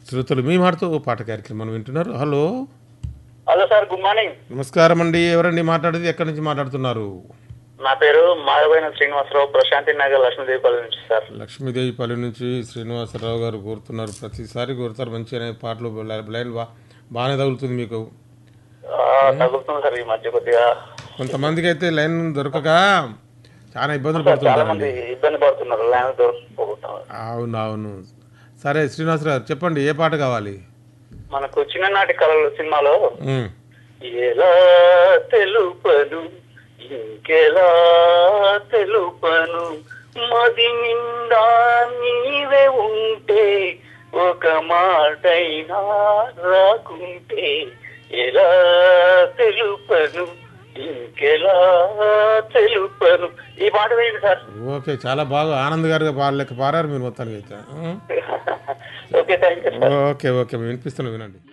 శ్రోతలు మీ మాటతో ఓ పాట కార్యక్రమం వింటున్నారు hello hello sir good morning నమస్కారం అండి ఎవరండి మాట్లాడేది ఎక్కడి నుంచి మాట్లాడుతున్నారు నా పేరు మాధవైన శ్రీనివాసరావు ప్రశాంతి నగర్ లక్ష్మీదేవిపల్లి నుంచి సార్ లక్ష్మీదేవిపల్లి నుంచి శ్రీనివాసరావు గారు కోరుతున్నారు ప్రతిసారి కోరుతారు మంచిగానే పాటలు లైన్ బా బాగానే తగులుతుంది మీకు ఆ, తగులుతుంది సార్ ఈ మధ్య కొద్దిగా కొంతమందికి అయితే లైన్ దొరకక చాలా ఇబ్బందులు చాలా పడుతుంటారండి మంది ఇబ్బంది పడుతున్నారు లైన్ దొరకపోతున్నారు అవును అవును సరే శ్రీనివాసరావు గారు చెప్పండి ఏ పాట కావాలి మనకు చిన్ననాటి కళలు సినిమాలో ఉమ్. ఎలా తెలుపను ఇంకెలా తెలుపను మది నిండా నీవే ఉంటే ఒక మాటైనా రాకుంటే ఎలా తెలుపను ఇంకెలా తెలుపను ఈ పాట వేయండి సార్ ఓకే చాలా బాగా ఆనంద్ గారుగా పాడలేక పారారు మీరు మొత్తానికి అయితే um. Okay thank you sir okay okay వినిపిస్తున్నాను వినండి